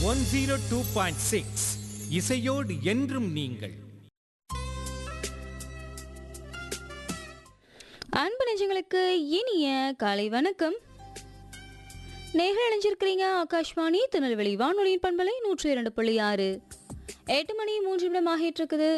one zero two point six இசையோடு என்றும் நீங்கள் அன்பு நெஞ்சங்களுக்கு இனிய காலை வணக்கம் நேர்கள் இணைஞ்சிருக்கிறீங்க ஆகாஷ்வாணி திருநெல்வேலி வானொலியின் பண்பலை நூற்றி இரண்டு புள்ளி ஆறு எட்டு மணி மூன்று நிமிடம் ஆகிட்டு இருக்குது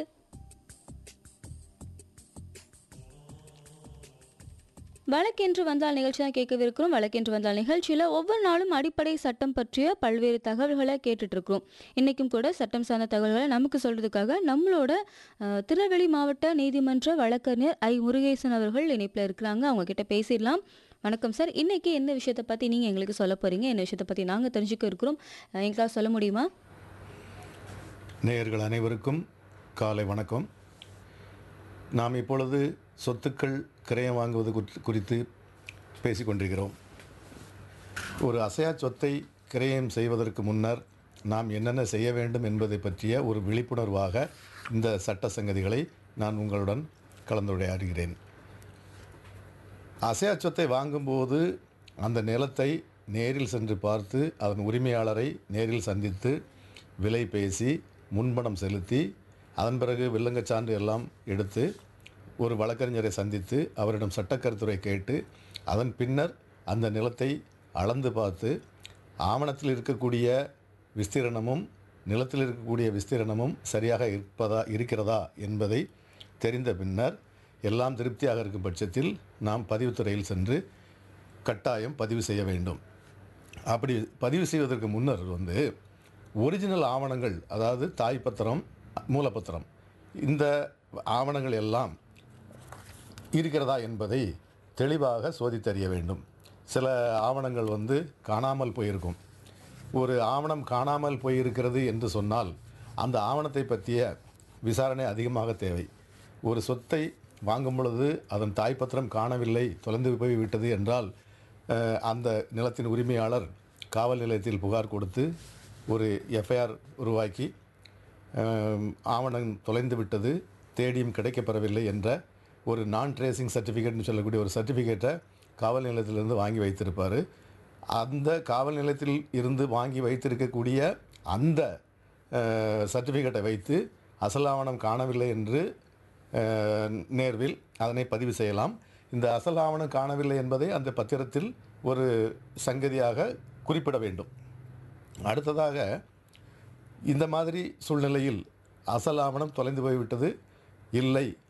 வழக்கென்று வந்தால் நிகழ்ச்சி தான் கேட்கவிருக்கிறோம் வழக்கென்று வந்தால் நிகழ்ச்சியில் ஒவ்வொரு நாளும் அடிப்படை சட்டம் பற்றிய பல்வேறு தகவல்களை கேட்டுட்டு இருக்கிறோம் இன்றைக்கும் கூட சட்டம் சார்ந்த தகவல்களை நமக்கு சொல்கிறதுக்காக நம்மளோட அஹ், திருநெல்வேலி மாவட்ட நீதிமன்ற வழக்கறிஞர் ஐ முருகேசன் அவர்கள் இணைப்பில் இருக்கிறாங்க அவங்க கிட்ட பேசிடலாம் வணக்கம் சார் இன்னைக்கு என்ன விஷயத்தை பற்றி நீங்கள் எங்களுக்கு சொல்ல போகிறீங்க என்ன விஷயத்தை பற்றி நாங்கள் தெரிஞ்சுக்க இருக்கிறோம் அஹ், எங்களால் சொல்ல முடியுமா நேயர்கள் அனைவருக்கும் காலை வணக்கம் நாம் இப்பொழுது சொத்துக்கள் கிரயம் வாங்குவது குறித்து- குறித்து பேசிக்கொண்டிருக்கிறோம் ஒரு அசையா சொத்தை கிரயம் செய்வதற்கு முன்னர் நாம் என்னென்ன செய்ய வேண்டும் என்பதை பற்றிய ஒரு விழிப்புணர்வாக இந்த சட்ட சங்கதிகளை நான் உங்களுடன் கலந்துரையாடுகிறேன் அசையா சொத்தை வாங்கும்போது அந்த நிலத்தை நேரில் சென்று பார்த்து அதன் உரிமையாளரை நேரில் சந்தித்து விலை பேசி முன்பணம் செலுத்தி அதன் பிறகு வில்லங்கச் சான்று எல்லாம் எடுத்து ஒரு வழக்கறிஞரை சந்தித்து அவரிடம் சட்டக்கருத்துரை கேட்டு அதன் பின்னர் அந்த நிலத்தை அளந்து பார்த்து ஆவணத்தில் இருக்கக்கூடிய விஸ்தீரணமும் நிலத்தில் இருக்கக்கூடிய விஸ்தீரணமும் சரியாக இருப்பதா இருக்கிறதா என்பதை தெரிந்த பின்னர் எல்லாம் திருப்தியாக இருக்கும் பட்சத்தில் நாம் பதிவுத்துறையில் சென்று கட்டாயம் பதிவு செய்ய வேண்டும் அப்படி பதிவு செய்வதற்கு முன்னர் வந்து ஒரிஜினல் ஆவணங்கள் அதாவது தாய் பத்திரம் மூலப்பத்திரம் இந்த ஆவணங்கள் எல்லாம் இருக்கிறதா என்பதை தெளிவாக சோதித்தறிய வேண்டும் சில ஆவணங்கள் வந்து காணாமல் போயிருக்கும் ஒரு ஆவணம் காணாமல் போயிருக்கிறது என்று சொன்னால் அந்த ஆவணத்தை பற்றிய விசாரணை அதிகமாக தேவை ஒரு சொத்தை வாங்கும் பொழுது அதன் தாய்ப்பத்திரம் காணவில்லை தொலைந்து போய்விட்டது என்றால் அஹ், அந்த நிலத்தின் உரிமையாளர் காவல் நிலையத்தில் புகார் கொடுத்து ஒரு எஃப்ஐஆர் உருவாக்கி அஹ், ஆவணம் தொலைந்து விட்டது தேடியும் கிடைக்கப்பெறவில்லை என்ற ஒரு நான் ட்ரேசிங் சர்டிஃபிகேட்னு சொல்லக்கூடிய ஒரு சர்டிஃபிகேட்டை காவல் நிலையத்திலிருந்து வாங்கி வைத்திருப்பார் அந்த காவல் நிலையத்தில் இருந்து வாங்கி வைத்திருக்கக்கூடிய அந்த சர்டிஃபிகேட்டை வைத்து அசல் ஆவணம் காணவில்லை என்று அஹ், நேர்வில் அதனை பதிவு செய்யலாம் இந்த அசல் ஆவணம் காணவில்லை என்பதை அந்த பத்திரத்தில் ஒரு சங்கதியாக குறிப்பிட வேண்டும் அடுத்ததாக இந்த மாதிரி சூழ்நிலையில் அசல் ஆவணம் தொலைந்து போய்விட்டது இல்லை